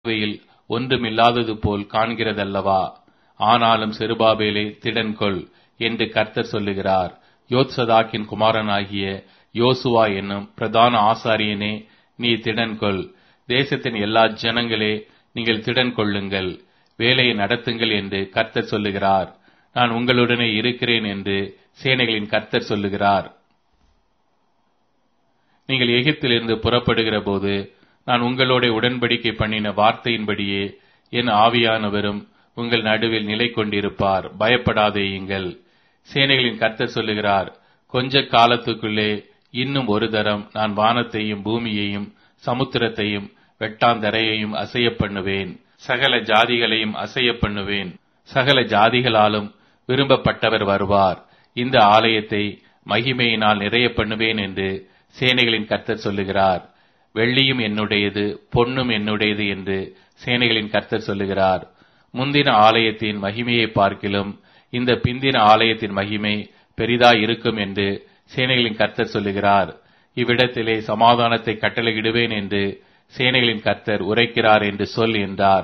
பார்வையில் ஒன்றுமில்லாதது போல் காண்கிறதல்லவா ஆனாலும் செருபாபேலே திடன்கொள் என்று கர்த்தர் சொல்லுகிறார் யோத்சதாக்கின் குமாரனாகிய யோசுவா என்னும் பிரதான ஆசாரியனே நீ திடன்கொள் தேசத்தின் எல்லா ஜனங்களே நீங்கள் திடன் கொள்ளுங்கள் வேலையை நடத்துங்கள் என்று கர்த்தர் சொல்லுகிறார் நான் உங்களுடனே இருக்கிறேன் என்று சேனைகளின் கர்த்தர் சொல்லுகிறார் நீங்கள் எகிப்திலிருந்து புறப்படுகிற போது நான் உங்களோட உடன்படிக்கை பண்ணின வார்த்தையின்படியே என் ஆவியானவரும் உங்கள் நடுவில் நிலை கொண்டிருப்பார் பயப்படாதேயுங்கள் சேனைகளின் கர்த்தர் சொல்லுகிறார் கொஞ்ச காலத்துக்குள்ளே இன்னும் ஒரு தரம் நான் வானத்தையும் பூமியையும் சமுத்திரத்தையும் வெட்டாந்தரையையும் அசைய பண்ணுவேன் சகல ஜாதிகளையும் அசைய பண்ணுவேன் சகல ஜாதிகளாலும் விரும்பப்பட்டவர் வருவார் இந்த ஆலயத்தை மகிமையினால் நிறைய பண்ணுவேன் என்று சேனைகளின் கர்த்தர் சொல்லுகிறார் வெள்ளியும் என்னுடையது பொன்னும் என்னுடையது என்று சேனைகளின் கர்த்தர் சொல்லுகிறார் முந்தின ஆலயத்தின் மகிமையை பார்க்கிலும் இந்த பிந்தின ஆலயத்தின் மகிமை பெரிதா இருக்கும் என்று சேனைகளின் கர்த்தர் சொல்லுகிறார் இவ்விடத்திலே சமாதானத்தை கட்டளையிடுவேன் என்று சேனைகளின் கர்த்தர் உரைக்கிறார் என்று சொல் என்றார்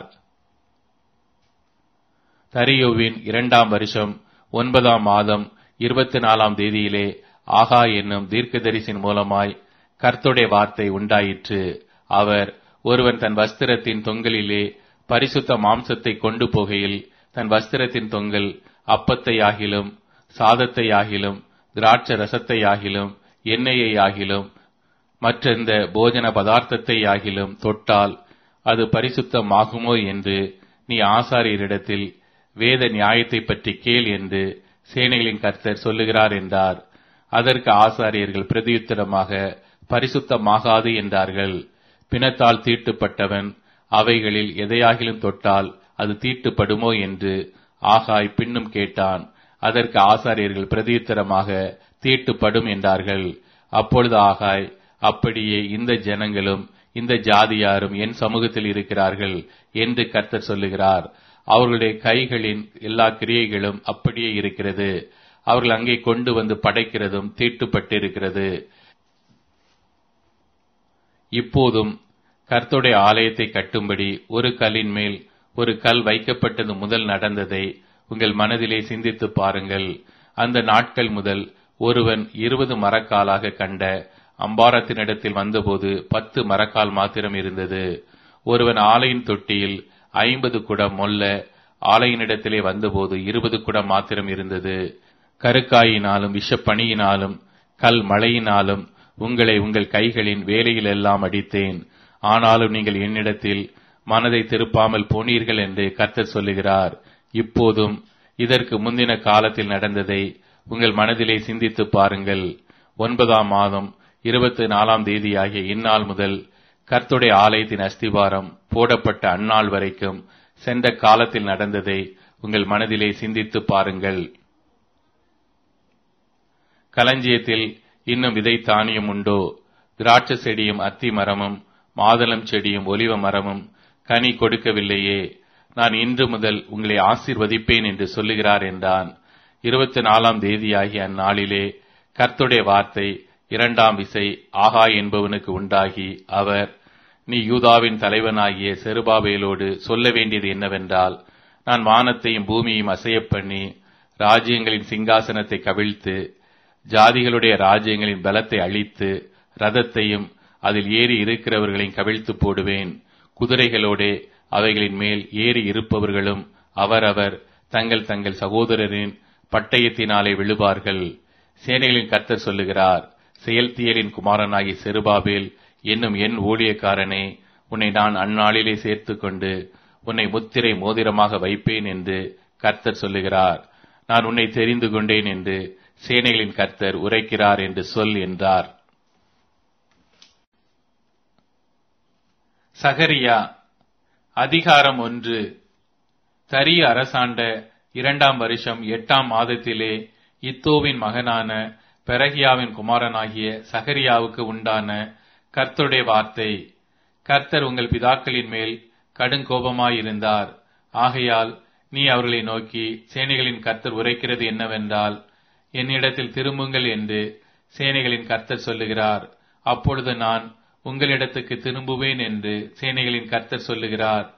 தரியோவின் இரண்டாம் வருஷம் ஒன்பதாம் மாதம் இருபத்தி நாலாம் தேதியிலே ஆகா என்னும் தீர்க்கதரிசின் மூலமாய் கர்த்துடைய வார்த்தை உண்டாயிற்று அவர் ஒருவன் தன் வஸ்திரத்தின் தொங்கலிலே பரிசுத்த மாம்சத்தை கொண்டு போகையில் தன் வஸ்திரத்தின் தொங்கல் அப்பத்தை ஆகிலும் சாதத்தை ஆகிலும் திராட்ச ரசத்தை ஆகிலும் எண்ணெயை ஆகிலும் மற்றெந்த போஜன பதார்த்தத்தை ஆகிலும் தொட்டால் அது பரிசுத்தமாகுமோ என்று நீ ஆசாரியரிடத்தில் வேத நியாயத்தை பற்றி கேள் என்று சேனைகளின் கர்த்தர் சொல்லுகிறார் என்றார் அதற்கு ஆசாரியர்கள் பிரதியுத்தரமாக பரிசுத்தமாகாது என்றார்கள் பிணத்தால் தீட்டுப்பட்டவன் அவைகளில் எதையாகிலும் தொட்டால் அது தீட்டுப்படுமோ என்று ஆகாய் பின்னும் கேட்டான் அதற்கு ஆசாரியர்கள் பிரதியுத்தரமாக தீட்டுப்படும் என்றார்கள் அப்பொழுது ஆகாய் அப்படியே இந்த ஜனங்களும் இந்த ஜாதியாரும் என் சமூகத்தில் இருக்கிறார்கள் என்று கர்த்தர் சொல்லுகிறார் அவர்களுடைய கைகளின் எல்லா கிரியைகளும் அப்படியே இருக்கிறது அவர்கள் அங்கே கொண்டு வந்து படைக்கிறதும் தீட்டுப்பட்டிருக்கிறது இப்போதும் கர்த்துடைய ஆலயத்தை கட்டும்படி ஒரு கல்லின் மேல் ஒரு கல் வைக்கப்பட்டது முதல் நடந்ததை உங்கள் மனதிலே சிந்தித்து பாருங்கள் அந்த நாட்கள் முதல் ஒருவன் இருபது மரக்காலாக கண்ட அம்பாரத்தினிடத்தில் வந்தபோது பத்து மரக்கால் மாத்திரம் இருந்தது ஒருவன் ஆலையின் தொட்டியில் ஐம்பது குடம் மொல்ல ஆலையினிடத்திலே வந்தபோது இருபது குடம் மாத்திரம் இருந்தது கருக்காயினாலும் விஷப்பணியினாலும் கல் மழையினாலும் உங்களை உங்கள் கைகளின் வேலையிலெல்லாம் அடித்தேன் ஆனாலும் நீங்கள் என்னிடத்தில் மனதை திருப்பாமல் போனீர்கள் என்று கர்த்தர் சொல்லுகிறார் இப்போதும் இதற்கு முந்தின காலத்தில் நடந்ததை உங்கள் மனதிலே சிந்தித்து பாருங்கள் ஒன்பதாம் மாதம் இருபத்தி நாலாம் தேதி ஆகிய இந்நாள் முதல் கர்த்துடைய ஆலயத்தின் அஸ்திவாரம் போடப்பட்ட அந்நாள் வரைக்கும் சென்ற காலத்தில் நடந்ததை உங்கள் மனதிலே சிந்தித்து பாருங்கள் களஞ்சியத்தில் இன்னும் விதை தானியம் உண்டோ திராட்சை செடியும் அத்தி மரமும் மாதளம் செடியும் ஒலிவ மரமும் கனி கொடுக்கவில்லையே நான் இன்று முதல் உங்களை ஆசீர்வதிப்பேன் என்று சொல்லுகிறார் என்றான் இருபத்தி நாலாம் தேதியாகிய அந்நாளிலே கர்த்துடைய வார்த்தை இரண்டாம் விசை ஆகா என்பவனுக்கு உண்டாகி அவர் நீ யூதாவின் தலைவனாகிய செருபாபேலோடு சொல்ல வேண்டியது என்னவென்றால் நான் வானத்தையும் பூமியையும் அசையப் பண்ணி ராஜ்யங்களின் சிங்காசனத்தை கவிழ்த்து ஜாதிகளுடைய ராஜ்யங்களின் பலத்தை அழித்து ரதத்தையும் அதில் ஏறி இருக்கிறவர்களையும் கவிழ்த்து போடுவேன் குதிரைகளோடே அவைகளின் மேல் ஏறி இருப்பவர்களும் அவரவர் தங்கள் தங்கள் சகோதரரின் பட்டயத்தினாலே விழுவார்கள் சேனைகளின் கர்த்தர் சொல்லுகிறார் செயல்தியலின் குமாரனாகி செருபாபேல் என்னும் என் ஊழியக்காரனே உன்னை நான் அந்நாளிலே சேர்த்து கொண்டு உன்னை முத்திரை மோதிரமாக வைப்பேன் என்று கர்த்தர் சொல்லுகிறார் நான் உன்னை தெரிந்து கொண்டேன் என்று சேனைகளின் கர்த்தர் உரைக்கிறார் என்று சொல் என்றார் சகரியா அதிகாரம் ஒன்று தரிய அரசாண்ட இரண்டாம் வருஷம் எட்டாம் மாதத்திலே இத்தோவின் மகனான பெரகியாவின் குமாரனாகிய சகரியாவுக்கு உண்டான கர்த்தருடைய வார்த்தை கர்த்தர் உங்கள் பிதாக்களின் மேல் கடுங்கோபமாயிருந்தார் ஆகையால் நீ அவர்களை நோக்கி சேனைகளின் கர்த்தர் உரைக்கிறது என்னவென்றால் என்னிடத்தில் திரும்புங்கள் என்று சேனைகளின் கர்த்தர் சொல்லுகிறார் அப்பொழுது நான் உங்களிடத்துக்கு திரும்புவேன் என்று சேனைகளின் கர்த்தர் சொல்லுகிறார்